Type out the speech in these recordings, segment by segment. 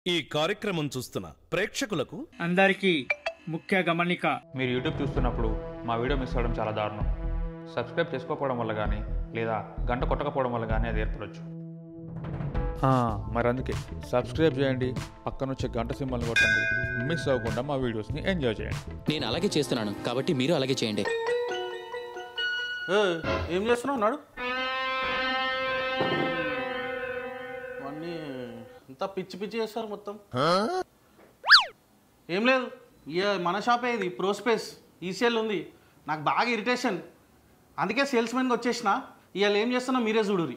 ఈ కార్యక్రమం చూస్తున్న ప్రేక్షకులకు అందరికీ ముఖ్య గమనిక మీరు యూట్యూబ్ చూస్తున్నప్పుడు మా వీడియో మిస్ అవ్వడం చాలా దారుణం సబ్స్క్రైబ్ చేసుకోకపోవడం వల్ల కానీ లేదా గంట కొట్టకపోవడం వల్ల కానీ అది ఏర్పడవచ్చు మరి అందుకే సబ్స్క్రైబ్ చేయండి పక్కన వచ్చే గంట సింబల్ని కొట్టండి మిస్ అవ్వకుండా మా వీడియోస్ని ఎంజాయ్ చేయండి నేను అలాగే చేస్తున్నాను కాబట్టి మీరు అలాగే చేయండి ఏ, ఏం చేస్తున్నావు నాడు అన్నీ అంతా పిచ్చి పిచ్చి చేస్తారు మొత్తం ఏం లేదు ఇక మన షాపే ఇది ప్రోస్పేస్ ఈసీఎల్ ఉంది నాకు బాగా ఇరిటేషన్ అందుకే సేల్స్ మెన్కి వచ్చేసిన ఇవాళ ఏం చేస్తున్నా మీరే చూడురి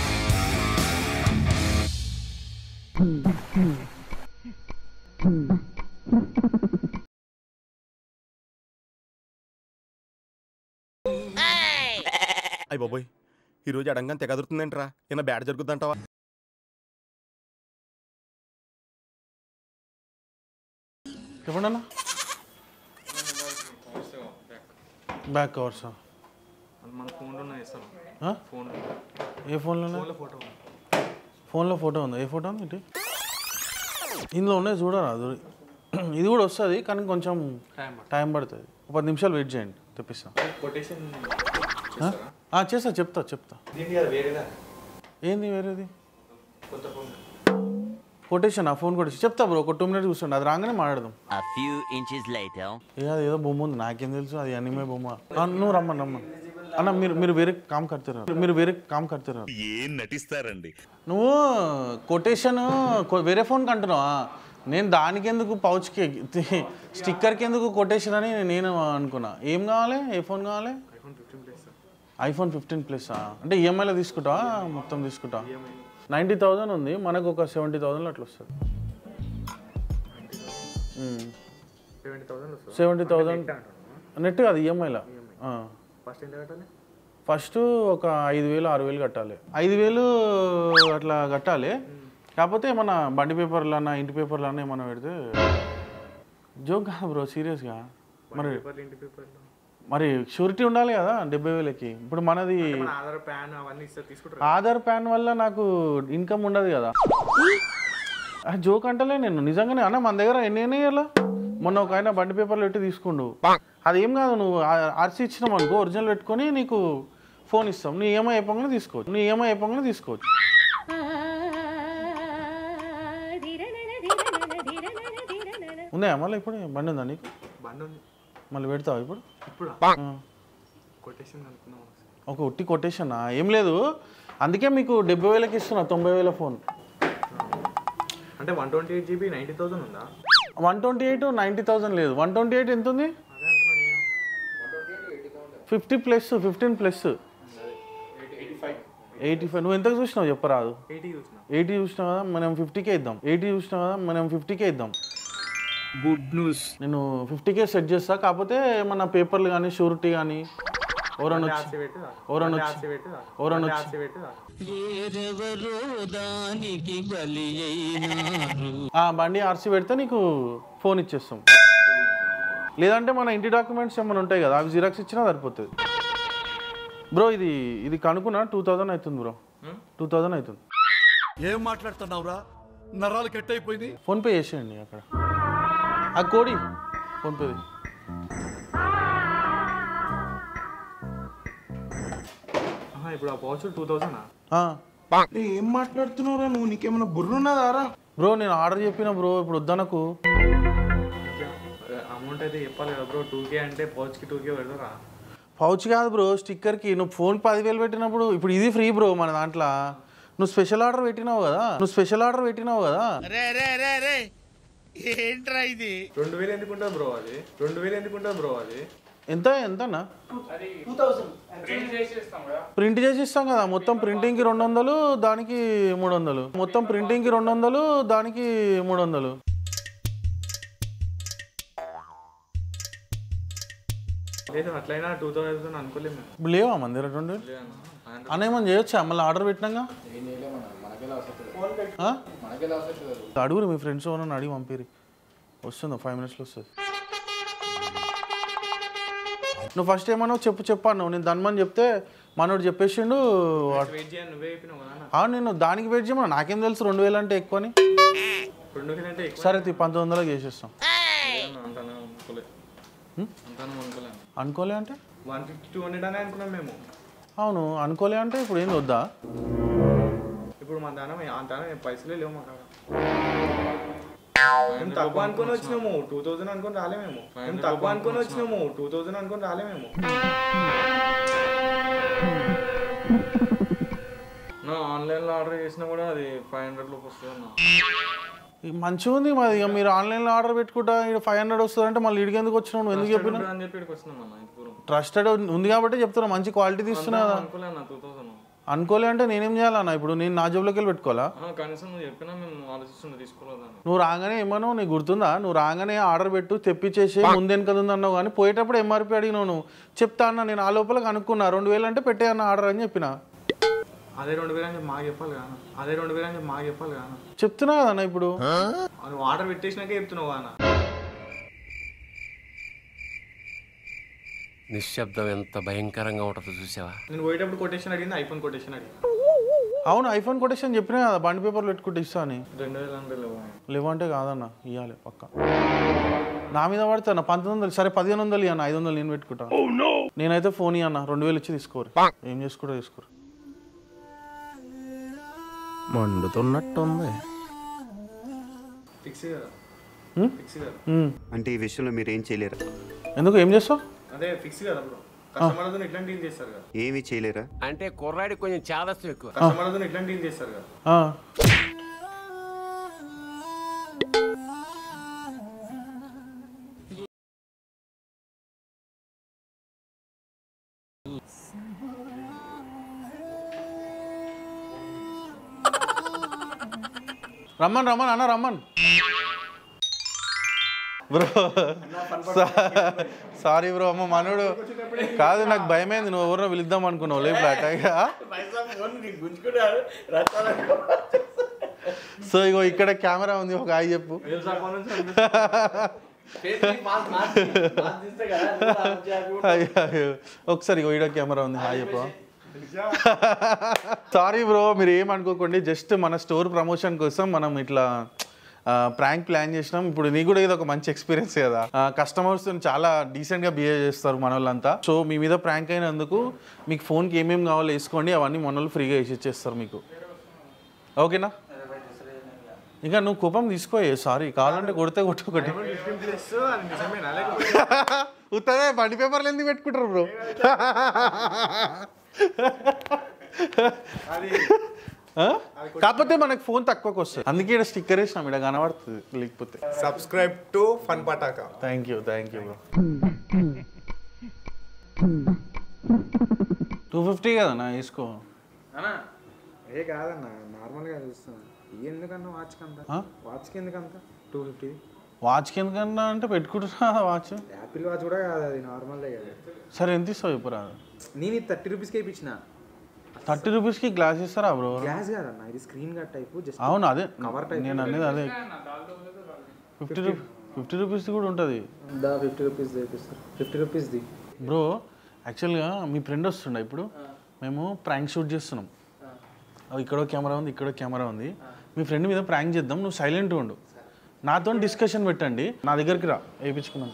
అయ్య బాబోయ్ ఈరోజు అడంగా తెగ అదురుతుందేంట్రా ఏమైనా బ్యాడ్ జరుగుద్దంటావా చెప్పండి అన్న బ్యాక్ కవర్సా మన ఫోన్లో ఇస్తాం ఆ? ఫోన్ ఏ ఫోన్లో ఫోటో ఫోన్లో ఫోటో ఉందా ఏ ఫోటో ఉంది ఇటు ఇందులో ఉన్నాయి చూడరా అది ఇది కూడా వస్తుంది కానీ కొంచెం టైం పడుతుంది ఒక పది నిమిషాలు వెయిట్ చేయండి తెప్పిస్తా కొటేషన్ ఆ? ఆ, చేస్తా చెప్తా చెప్తా దీనికి అది వేరేదా ఏంది వేరేది కొత్త ఫోన్ కొటేషన్ ఆ ఫోన్ కొటేషన్ చెప్తా బ్రో ఒక టూ మినిట్స్ కూర్చోండి అది రాగానే మాట్లాడదాం A few inches later. ఏ అది ఏదో బొమ్మ ఉంది నాకేం తెలుసు అది అనిమే బొమ్మ ఆ, నువ్వు రమ్మని రమ్మని అన్న మీరు మీరు వేరే కామ్ కడతారా మీరు వేరే కామ్ కడతారా ఏం నటిస్తారండి నువ్వు కొటేషన్ వేరే ఫోన్కి అంటున్నావా నేను దానికి ఎందుకు పౌచ్కి స్టిక్కర్కి ఎందుకు కొటేషన్ అని నేను అనుకున్నా ఏం కావాలి ఏ ఫోన్ కావాలి ఐఫోన్ ఫిఫ్టీన్ ప్లస్ అంటే ఈఎంఐలో తీసుకుంటావా మొత్తం తీసుకుంటా నైంటీ థౌజండ్ ఉంది మనకు ఒక సెవెంటీ థౌజండ్ అట్లా వస్తుంది సెవెంటీ థౌసండ్ వస్తుంది సెవెంటీ థౌజండ్ నెట్ కాదు ఈఎంఐలో ఫస్ట్ ఎంత కట్టాలి ఫస్ట్ ఒక ఐదు వేలు ఆరు వేలు కట్టాలి ఐదు వేలు అట్లా కట్టాలి కాకపోతే మన బండి పేపర్లు అన్న ఇంటి పేపర్లు అన్న ఏమన్నా పెడితే జోక్ కాదు బ్రో సీరియస్గా మరి ఇంటి పేపర్లో మరి షూరిటీ ఉండాలి కదా డెబ్బై వేలకి ఇప్పుడు మనది ఆధార్ ప్యాన్ అవన్నీ ఇస్తే తీసుకుంటారు ఆధార్ ప్యాన్ వల్ల నాకు ఇన్కమ్ ఉండదు కదా ఆ జోక్ అంటలే నేను నిజంగానే అన్న మన దగ్గర ఎన్ని అయినాయి అలా మొన్న ఒక ఆయన బండి పేపర్లు పెట్టి తీసుకుండు అదేం కాదు నువ్వు ఆర్సీ ఇచ్చినాం అనుకో ఒరిజినల్ పెట్టుకొని నీకు ఫోన్ ఇస్తాం నీ ఈఎంఐ అయిపోగానే తీసుకోవచ్చు నీ ఈఎంఐ అయిపోగానే తీసుకోవచ్చు ఉన్నాయా మళ్ళీ ఇప్పుడు బండి ఉందా నీకు బండి ఉంది మళ్ళీ పెడతావా ఇప్పుడు ఇప్పుడు ఆ. కొటేషన్ అనుకున్నాం ఒక ఉట్టి కొటేషనా ఏం లేదు అందుకే మీకు డెబ్బై వేలకి ఇస్తున్నా తొంభై వేల ఫోన్ అంటే one twenty eight GB ninety thousand ఉందా one twenty eight ninety thousand లేదు వన్ ట్వంటీ ఎయిట్ ఎంత ఉంది అదే అంటున్నా నేను fifty plus fifteen plus eighty five నువ్వు ఎంతకు చూసినావు చెప్పరాదు ఎయిటీ చూసిన ఎయిటీ చూసినావు కదా మనం ఫిఫ్టీకే ఇద్దాం ఎయిటీ చూసినావు కదా మనం ఫిఫ్టీకే ఇద్దాం గుడ్ న్యూస్ నేను ఫిఫ్టీకే సెట్ చేస్తా కాకపోతే ఏమన్నా పేపర్లు కానీ షూరిటీ కానీ ఎవరన్నా వచ్చి పెట్టి ఎవరన్నా వచ్చి పెట్టి ఎవరన్నా వచ్చి పెట్టి ఆ, బండి ఆర్సీ పెడితే నీకు ఫోన్ ఇచ్చేస్తాం లేదంటే మన ఇంటి డాక్యుమెంట్స్ ఏమైనా ఉంటాయి కదా అవి జిరాక్స్ ఇచ్చినా సరిపోతుంది బ్రో ఇది ఇది కనుక్కున్నా టూ థౌజండ్ అవుతుంది బ్రో టూ థౌజండ్ అవుతుంది ఏం మాట్లాడుతున్నావురా నరాలు కట్ అయిపోయింది ఫోన్పే చేసేయండి అక్కడ ఆ కోడి ఫోన్పేది ఇప్పుడు ఆ పౌచ్ టూ థౌసండ్ ఏం మాట్లాడుతున్నావురా నువ్వు నీకేమైనా బుర్రున్నదారా బ్రో నేను ఆర్డర్ చెప్పిన బ్రో ఇప్పుడు వద్దనకు అమౌంట్ అయితే చెప్పాలి కదా బ్రో టూ కే అంటే పౌచ్కి టూ కే పెడతారా పౌచ్ కాదు బ్రో స్టిక్కర్కి నువ్వు ఫోన్ పదివేలు పెట్టినప్పుడు ఇప్పుడు ఇది ఫ్రీ బ్రో మన దాంట్లో నువ్వు స్పెషల్ ఆర్డర్ పెట్టినావు కదా నువ్వు స్పెషల్ ఆర్డర్ పెట్టినావు కదా రెండు వేలు ఎందుకు ఉంటుంది బ్రో అది రెండు వేలు ఎందుకు ఉంటుంది బ్రో అది ఎంత ఎంతనా ప్రింట్ చేసి ఇస్తాం కదా మొత్తం ప్రింటింగ్కి రెండు వందలు దానికి మూడు వందలు మొత్తం ప్రింటింగ్కి రెండు వందలు దానికి మూడు వందలు లేదు అట్లయినా టూ థౌసండ్ అనుకోలేము మేము. ఇప్పుడు లేవా మన దగ్గర రెండు అన్న ఏమన్నా చేయొచ్చా మళ్ళీ ఆర్డర్ పెట్టినాగా ఆ? అడుగురు మీ ఫ్రెండ్స్ ఎవరన్నా అడిగి పంపిరి వస్తుందా ఫైవ్ మినిట్స్లో వస్తుంది నువ్వు ఫస్ట్ ఏమన్నావు చెప్పు చెప్పాను నేను ధన్మని చెప్తే మనోడు చెప్పేసిండు వెయిట్ చేయని నువ్వే చెప్పినావు కదా అన్న. ఆ, నేను దానికి వెయిట్ చేయమన్నా నాకేం తెలుసు రెండు వేలు అంటే ఎక్కువని రెండు వేలు అంటే ఎక్కువ సరే తీ పంతొమ్మిది వందలకు చేసేస్తాం అంతానే అనుకోలే అంతానే అనుకోలేము అనుకోలే అంటే వన్ ఫిఫ్టీ టూ హండ్రెడ్ అనే అనుకున్నాం మేము అవును అనుకోలే అంటే ఇప్పుడు ఏంది వద్దా ఇప్పుడు మన దానం అంత పైసలే లేవు మా కాడ మేము తక్కువ అనుకొని వచ్చినాము టూ థౌజండ్ అనుకొని రాలే మేము మేము తక్కువ అనుకొని వచ్చినాము టూ థౌజండ్ అనుకొని రాలే మేము నా ఆన్లైన్లో ఆర్డర్ చేసినా కూడా అది ఫైవ్ హండ్రెడ్ లోపు వస్తుంది అన్న ఇక మంచిగా ఉంది మరి ఇక మీరు ఆన్లైన్లో ఆర్డర్ పెట్టుకుంటా ఇక్కడ ఫైవ్ హండ్రెడ్ వస్తుంది అంటే మళ్ళీ ఇడికి ఎందుకు వచ్చినావు నువ్వు ఎందుకు చెప్పినా అని చెప్పి ఇక్కడికి వచ్చినాం అన్న ఇంత దూరం ట్రస్టెడ్ ఉంది కాబట్టి చెప్తున్నా మంచి క్వాలిటీ తీస్తున్నా కదా అనుకోలే అన్న టూ థౌసండ్ అనుకోలే అంటే నేనేం చేయాలన్నా ఇప్పుడు నేను నా జోబులోకి వెళ్ళి పెట్టుకోవాలా కనీసం నువ్వు చెప్పినా మేము ఆలోచిస్తుండే తీసుకోలేదని నువ్వు రాగానే ఏమనో నీకు గుర్తుందా నువ్వు రాగానే ఆర్డర్ పెట్టు తెప్పించేసి ముందేం కదా ఉంది అన్నావు కానీ పోయేటప్పుడు ఎంఆర్పి అడిగినావు నువ్వు చెప్తా అన్న నేను ఆ లోపల కనుక్కున్నా రెండు వేలు అంటే పెట్టే అన్న ఆర్డర్ అని చెప్పిన అదే రెండు వేలు అని చెప్పి మాకు చెప్పాలి కదా అదే రెండు వేలు అని చెప్పి మాకు చెప్పాలి కదా చెప్తున్నా కదన్న ఇప్పుడు నువ్వు ఆర్డర్ పెట్టేసినాకే చెప్తున్నావు అన్న నిశ్శబ్దం ఎంత భయంకరంగా ఉంటుందో చూసావా నేను పోయేటప్పుడు కొటేషన్ అడిగింది ఐఫోన్ కొటేషన్ అడిగింది అవును ఐఫోన్ కొటేషన్ చెప్పినా కదా బండి పేపర్లు పెట్టుకుంటే ఇస్తా అని రెండు వేల అంటే లేవు లేవంటే కాదన్న ఇవ్వాలి పక్క నా మీద పడుతున్నా పంతొమ్మిది వందలు సరే పదిహేను వందలు ఇవ్వన్న ఐదు వందలు నేను పెట్టుకుంటా నేనైతే ఫోన్ ఇవ్వన్న రెండు వేలు ఇచ్చి తీసుకోరు ఏం చేసుకుంటా తీసుకోరు మండుతున్నట్టుంది ఫిక్స్ కదా హ్మ్? ఫిక్స్ కదా ఉమ్. అంటే ఈ విషయంలో మీరు ఏం చేయలేరా ఎందుకు ఏం చేస్తావు అదే ఫిక్స్ కదా బ్రో కస్టమర్లతో ఇట్లాంటి డీల్ చేస్తారు కదా ఏమీ చేయలేరా అంటే కుర్రాడికి కొంచెం చాదస్తం ఎక్కువ కస్టమర్లతో ఇట్లాంటి డీల్ చేస్తారు కదా ఆ. రమ్మన్ రమ్మన్ అన్న రమ్మన్ బ్రో సారీ బ్రో అమ్మ మనోడు కాదు నాకు భయమైంది నువ్వు ఎవరినో పిలుద్దాం అనుకున్నావు లేదు అటాగా సో ఇగో ఇక్కడ కెమెరా ఉంది ఒక ఆయి చెప్పు అయ్యో, అయ్యో. ఒకసారి ఇగో ఈడ కెమెరా ఉంది హాయ్ చెప్పు సారీ బ్రో మీరు ఏమనుకోకండి జస్ట్ మన స్టోర్ ప్రమోషన్ కోసం మనం ఇట్లా ప్రాంక్ ప్లాన్ చేసినాం ఇప్పుడు నీకు కూడా ఇది ఒక మంచి ఎక్స్పీరియన్స్ కదా కస్టమర్స్ చాలా డీసెంట్గా బిహేవ్ చేస్తారు మన వాళ్ళంతా సో మీ మీద ప్రాంక్ అయినందుకు మీకు ఫోన్కి ఏమేమి కావాలో వేసుకోండి అవన్నీ మన వాళ్ళు ఫ్రీగా వేసి ఇచ్చేస్తారు మీకు ఓకేనా ఇంకా నువ్వు కోపం తీసుకో సారీ కావాలంటే కొడితే కొట్టొకటి అది నిజమేనా లేకపోతే ఉత్తదే బండి పేపర్లు ఎందుకు పెట్టుకుంటారు బ్రో అది కాకపోతే మనకు ఫోన్ తక్కువకి వస్తుంది అందుకే ఇక్కడ స్టిక్కర్ వేసినాం ఇక్కడ కనబడుతుంది లేకపోతే subscribe to fun Pataka thank you thank you bro two fifty కదన్నా వేసుకో అన్నా ఏ కాదన్న నార్మల్గా చూస్తాను ఎందుకన్నా వాచ్కి అంత ఆ? వాచ్కి ఎందుకంత టూ ఫిఫ్టీ వాచ్కి ఎందుకన్నా అంటే పెట్టుకుంటున్నా వాచ్ యాపిల్ వాచ్ కూడా కాదు అది నార్మల్దే కదా సరే ఎంత ఇస్తావు ఇప్పుడు నేను ఇది థర్టీ రూపీస్కి ఇప్పించిన థర్టీ రూపీస్కి గ్లాస్ ఇస్తారా బ్రో గ్లాస్ కాదన్న ఇది స్క్రీన్ గార్డ్ టైపు జస్ట్ అవును అదే కవర్ టైప్ నేను అనేది అదే ఫిఫ్టీ రూ ఫిఫ్టీ రూపీస్ కూడా ఉంటుంది దా ఫిఫ్టీ రూపీస్ తెప్పిస్తారు ఫిఫ్టీ రూపీస్ది బ్రో యాక్చువల్గా మీ ఫ్రెండ్ వస్తుండే ఇప్పుడు మేము ప్రాంక్ షూట్ చేస్తున్నాం ఓ, ఇక్కడో కెమెరా ఉంది ఇక్కడో కెమెరా ఉంది మీ ఫ్రెండ్ మీద ప్రాంక్ చేద్దాం నువ్వు సైలెంట్ ఉండు నాతో డిస్కషన్ పెట్టండి నా దగ్గరికి రా వేయించుకున్నాం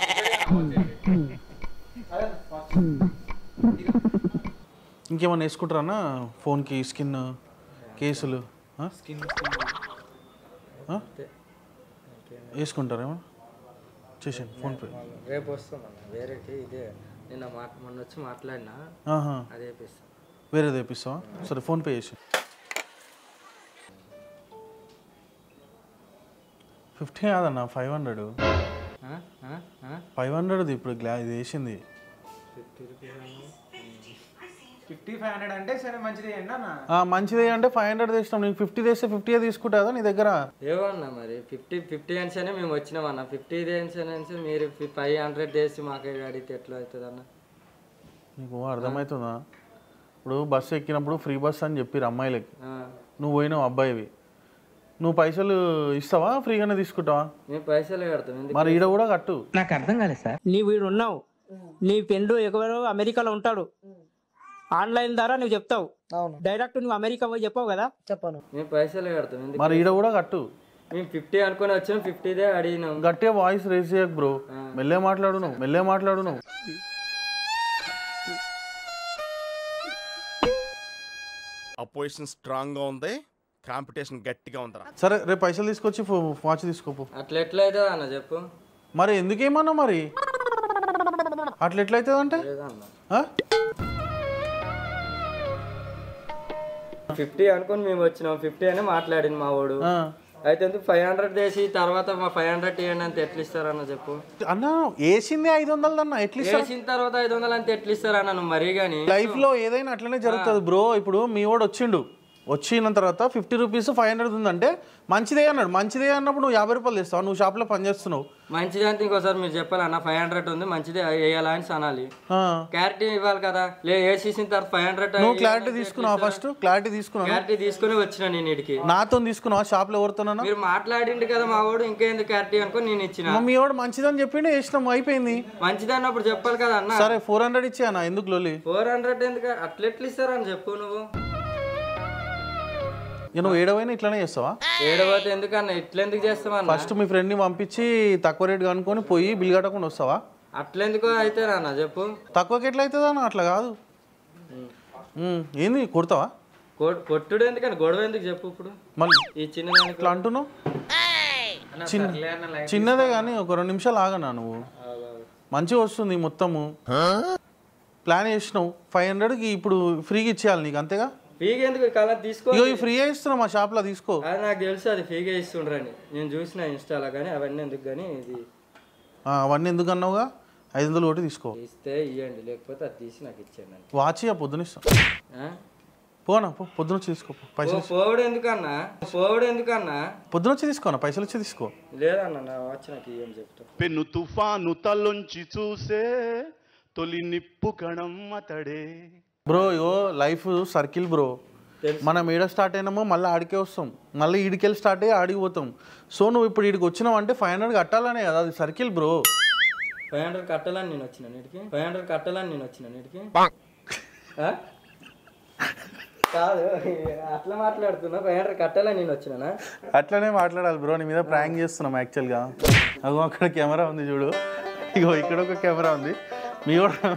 ఇంకేమన్నా వేసుకుంటారా ఫోన్కి స్కిన్ కేసులు ఆ? స్కిన్ ఆ? వేసుకుంటారేమో చేసేయండి ఫోన్పే రేపు వస్తామన్న వేరేటి ఇదే నిన్న మాట మొన్న వచ్చి మాట్లాడినా ఆహా. అదే వేపిస్తాం వేరే తెప్పిస్తావా సరే ఫోన్పే చేసి ఫిఫ్టీ కాదన్న ఫైవ్ హండ్రెడ్ ఫైవ్ హండ్రెడ్ ఇప్పుడు గ్లా ఇది వేసింది fifty rupees fifty five hundred అంటే సరే మంచిది అండి అన్న ఆ, మంచిది అంటే ఫైవ్ హండ్రెడ్ తెచ్చినాం నీకు ఫిఫ్టీ తెస్తే ఫిఫ్టీ తీసుకుంటుందా నీ దగ్గర ఏమన్నా మరి ఫిఫ్టీ ఫిఫ్టీ అనే మేము వచ్చినామన్న ఫిఫ్టీ అనేసి మీరు ఫైవ్ హండ్రెడ్ చేసి మాకు అడిగితే ఎట్లా అవుతుంది అన్న నీకు అర్థమవుతుందా ఇప్పుడు బస్సు ఎక్కినప్పుడు ఫ్రీ బస్ అని చెప్పిరు అమ్మాయిలకి ఆ. నువ్వు పోయినావు అబ్బాయివి నువ్వు పైసలు ఇస్తావా ఫ్రీగానే తీసుకుంటావా మేము పైసలు కడతాం ఎందుకు మరి ఈడ కూడా కట్టు నాకు అర్థం కాలేదు సార్ నీ వీడు ఉన్నావు నీ ఫ్రెండ్ ఎవరో అమెరికాలో ఉంటాడు ఆన్లైన్ ద్వారా నువ్వు చెప్తావు డైరెక్ట్ నువ్వు అమెరికా పోయి చెప్పావు కదా చెప్పాను మేము పైసలు కడతాం ఎందుకు మరి ఈడ కూడా కట్టు మేము ఫిఫ్టీ అనుకుని వచ్చాం ఫిఫ్టీదే అడిగినాం గట్టిగా వాయిస్ రేస్ చేయకు బ్రో మెల్లే మాట్లాడు నువ్వు మెల్లే మాట్లాడు నువ్వు అపోజిషన్ స్ట్రాంగ్ గా ఉంది కాంపిటీషన్ గట్టిగా ఉందిరా సరే రేపు పైసలు తీసుకొచ్చి ఫో- వాచ్ తీసుకోపో అట్లా ఎట్లా అవుతుంది అన్న చెప్పు మరి ఎందుకేమన్నా మరి అట్లా ఎట్లయితుంది అంటే ఫిఫ్టీ అనుకుని మేము వచ్చినాం ఫిఫ్టీ అని మాట్లాడింది మా వాడు అయితే ఫైవ్ హండ్రెడ్ చేసి తర్వాత మా ఫైవ్ హండ్రెడ్ ఇవ్వండి అంత ఎట్లా ఇస్తారన్న చెప్పు అన్న వేసిందే ఐదు వందలు అన్న ఎట్లా ఇస్తారు వేసిన తర్వాత ఐదు వందలు అంత ఎట్లా ఇస్తారన్న నువ్వు మరీ కానీ లైఫ్ లో ఏదైనా అట్లనే జరుగుతుంది బ్రో ఇప్పుడు మీ వాడు వచ్చిండు వచ్చిన తర్వాత ఫిఫ్టీ రూపీస్ ఫైవ్ హండ్రెడ్ ఉందంటే మంచిదే అన్నాడు మంచిదే అన్నప్పుడు నువ్వు యాభై రూపాయలు తెస్తావు నువ్వు షాప్లో పని చేస్తున్నావు మంచిది అంటే ఇంకోసారి మీరు చెప్పాలన్న ఫైవ్ హండ్రెడ్ ఉంది మంచిదే వేయాలా అని అనాలి ఆ. క్లారిటీ ఇవ్వాలి కదా లే వేసేసిన తర్వాత ఫైవ్ హండ్రెడ్ నువ్వు క్లారిటీ తీసుకున్నావా ఫస్ట్ క్లారిటీ తీసుకున్నావు క్లారిటీ తీసుకుని వచ్చిన నేను ఇడికి నాతో తీసుకున్నావా షాప్లో ఎవరితోనా మీరు మాట్లాడిండు కదా మా వాడు ఇంకేంది క్లారిటీ అనుకో నేను ఇచ్చిన మీ వాడు మంచిదని చెప్పిండే వేసినాం అయిపోయింది మంచిది అన్నప్పుడు చెప్పాలి కదా అన్న సరే ఫోర్ హండ్రెడ్ ఇచ్చానా ఎందుకు లోలి ఫోర్ హండ్రెడ్ ఎందుకు అట్లా ఎట్లా ఇస్తారని చెప్పు నువ్వు ఇక నువ్వు ఏడవైనా ఇట్లానే చేస్తావా ఏడవతే ఎందుకన్నా ఇట్లా ఎందుకు చేస్తామన్నా ఫస్ట్ మీ ఫ్రెండ్ని పంపించి తక్కువ రేట్ కనుక్కొని పోయి బిల్ కట్టకుండా వస్తావా అట్లెందుకో అయితే నాన్న చెప్పు తక్కువకి ఎట్లా అవుతుందా అట్లా కాదు ఉమ్, ఏంది కొడతావా కొట్- కొట్టుడు ఎందుకని గొడవ ఎందుకు చెప్పు ఇప్పుడు మళ్ళీ ఈ చిన్న ఇట్లా అంటున్నావు చిన్న చిన్నదే కానీ ఒక రెండు నిమిషాలు ఆగనా నువ్వు మంచిగా వస్తుంది మొత్తము ప్లాన్ చేసినావు ఫైవ్ హండ్రెడ్కి ఇప్పుడు ఫ్రీగా ఇచ్చేయాలి నీకు అంతేగా ఫీగా ఎందుకు కలర్ తీసుకో ఇగో ఈ ఫ్రీగా ఇస్తున్నా మా షాప్లో తీసుకో అది నాకు తెలుసు అది ఫీగా ఇస్తుండ్రని నేను చూసిన ఇన్స్టాలో కానీ అవన్నీ ఎందుకు కానీ ఇది ఆ, అవన్నీ ఎందుకు అన్నావుగా ఐదు వందలు ఒకటి తీసుకో ఇస్తే ఇవ్వండి లేకపోతే అది తీసి నాకు ఇచ్చేయండి అంతే. వాచి ఆ పొద్దున ఇస్తా ఆ? పోనా పో పొద్దున వచ్చి తీసుకో పో. పైసలు పో- పోవుడు ఎందుకన్నా పోవుడు ఎందుకన్నా పొద్దున వచ్చి తీసుకోనా పైసలు వచ్చి తీసుకో లేదన్న నా వచ్చి నాకు ఇవ్వని చెప్తా పెను తుఫాను తలొంచి చూసే తొలి నిప్పు కణం అతడే bro ego life circle bro మనం ఈడ స్టార్ట్ అయినామో మళ్ళీ ఆడికే వస్తాం మళ్ళీ ఈడికెళ్ళి స్టార్ట్ అయ్యి ఆడికి పోతాం సో నువ్వు ఇప్పుడు ఈడికి వచ్చినావు అంటే ఫైవ్ హండ్రెడ్ కట్టాలనే కదా అది సర్కిల్ బ్రో ఫైవ్ హండ్రెడ్ కట్టాలని నేను వచ్చిన నీటికి ఫైవ్ హండ్రెడ్ కట్టాలని నేను వచ్చిన నీటికి ఆ? కాదు అట్లా మాట్లాడుతున్నా ఫైవ్ హండ్రెడ్ కట్టాలని నేను వచ్చినానా అట్లనే మాట్లాడాలి బ్రో నీ మీద ప్రాంక్ చేస్తున్నాం యాక్చువల్గా అగో అక్కడ కెమెరా ఉంది చూడు ఇగో ఇక్కడ ఒక కెమెరా ఉంది మీ కూడా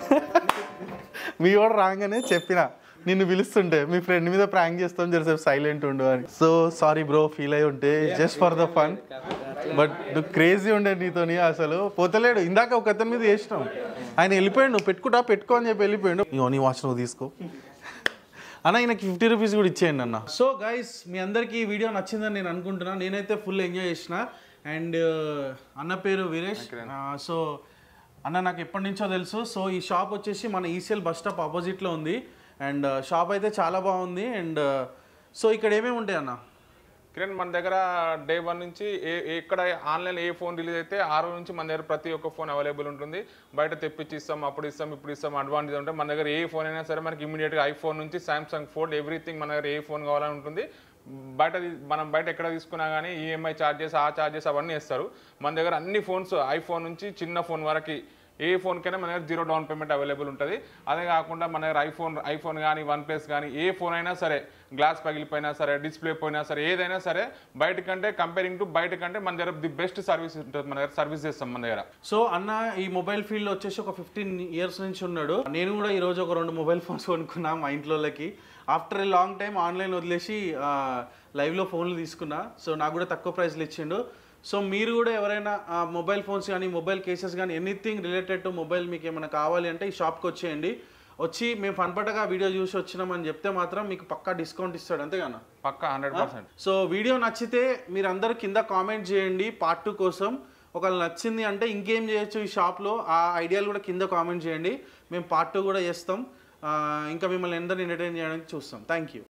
మీ కూడా రాగానే చెప్పిన నిన్ను పిలుస్తుంటే మీ ఫ్రెండ్ మీద ప్రాంక్ చేస్తాం జరసేపు సైలెంట్ ఉండు అని సో సారీ బ్రో ఫీల్ అయి ఉంటే just for the fun but నువ్వు క్రేజీ ఉండే నీతోని అసలు పోతలేడు ఇందాక ఒక అతని మీద చేసినాం ఆయన వెళ్ళిపోయాడు నువ్వు పెట్టుకుంటా పెట్టుకో అని చెప్పి వెళ్ళిపోయాడు ఇగో నీ వాచ్ నువ్వు తీసుకో అన్న ఈయనకి ఫిఫ్టీ రూపీస్ కూడా ఇచ్చేయండి అన్న సో గైస్ మీ అందరికీ ఈ వీడియో నచ్చిందని నేను అనుకుంటున్నాను నేనైతే ఫుల్ ఎంజాయ్ చేసిన అండ్ అన్న పేరు వీరేష్ సో అన్న నాకు ఎప్పటి నుంచో తెలుసు సో ఈ షాప్ వచ్చేసి మన ఈసీఎల్ బస్ స్టాప్ ఆపోజిట్లో ఉంది అండ్ షాప్ అయితే చాలా బాగుంది అండ్ సో ఇక్కడ ఏమేమి ఉంటాయి అన్న కిరణ్ మన దగ్గర డే వన్ నుంచి ఏ ఏ- ఎక్కడ ఆన్లైన్ ఏ ఫోన్ రిలీజ్ అయితే ఆ రోజు నుంచి మన దగ్గర ప్రతి ఒక్క ఫోన్ అవైలబుల్ ఉంటుంది బయట తెప్పించి ఇస్తాం అప్పుడు ఇస్తాం ఇప్పుడు ఇస్తాం అడ్వాంటేజ్ ఉంటే మన దగ్గర ఏ ఫోన్ అయినా సరే మనకి ఇమీడియట్గా ఐఫోన్ నుంచి సామ్సంగ్ ఫోన్ ఎవ్రీథింగ్ మన దగ్గర ఏ ఫోన్ కావాలని ఉంటుంది బయట తీ- మనం బయట ఎక్కడ తీసుకున్నా కానీ ఈఎంఐ ఛార్జెస్ ఆ ఛార్జెస్ అవన్నీ ఇస్తారు మన దగ్గర అన్ని ఫోన్స్ ఐఫోన్ నుంచి చిన్న ఫోన్ వరకు ఏ ఫోన్కైనా మన దగ్గర జీరో డౌన్ పేమెంట్ అవైలబుల్ ఉంటుంది అదే కాకుండా మన దగ్గర ఐఫోన్ ఐఫోన్ కానీ వన్ ప్లస్ కానీ ఏ ఫోన్ అయినా సరే గ్లాస్ పగిలిపోయినా సరే డిస్ప్లే పోయినా సరే ఏదైనా సరే బయట కంటే కంపేరింగ్ టు బయట కంటే మన దగ్గర ది బెస్ట్ సర్వీస్ ఉంటుంది మన దగ్గర సర్వీస్ చేస్తాం మన దగ్గర సో అన్న ఈ మొబైల్ ఫీల్డ్ వచ్చేసి ఒక ఫిఫ్టీన్ ఇయర్స్ నుంచి ఉన్నాడు నేను కూడా ఈ రోజు ఒక రెండు మొబైల్ ఫోన్స్ కొనుక్కున్నా మా ఇంట్లోకి after a long time online వదిలేసి ఆ, లైవ్లో ఫోన్లు తీసుకున్నా సో నాకు కూడా తక్కువ ప్రైస్లు ఇచ్చిండు సో మీరు కూడా ఎవరైనా ఆ, మొబైల్ ఫోన్స్ కానీ మొబైల్ కేసెస్ కానీ ఎనీథింగ్ రిలేటెడ్ టు మొబైల్ మీకు ఏమైనా కావాలి అంటే ఈ షాప్కి వచ్చేయండి వచ్చి మేము ఫన్పటగా వీడియో చూసి వచ్చినామని చెప్తే మాత్రం మీకు పక్కా డిస్కౌంట్ ఇస్తాడు అంతేగానా పక్కా హండ్రెడ్ పర్సెంట్ సో వీడియో నచ్చితే మీరు అందరూ కింద కామెంట్ చేయండి పార్ట్ టూ కోసం ఒకవేళ నచ్చింది అంటే ఇంకేం చేయొచ్చు ఈ షాప్లో ఆ ఐడియాలు కూడా కింద కామెంట్ చేయండి మేము పార్ట్ టూ కూడా చేస్తాం ఆ, ఇంకా మిమ్మల్ని అందరిని ఎంటర్టైన్ చేయడానికి చూస్తాం థ్యాంక్ యూ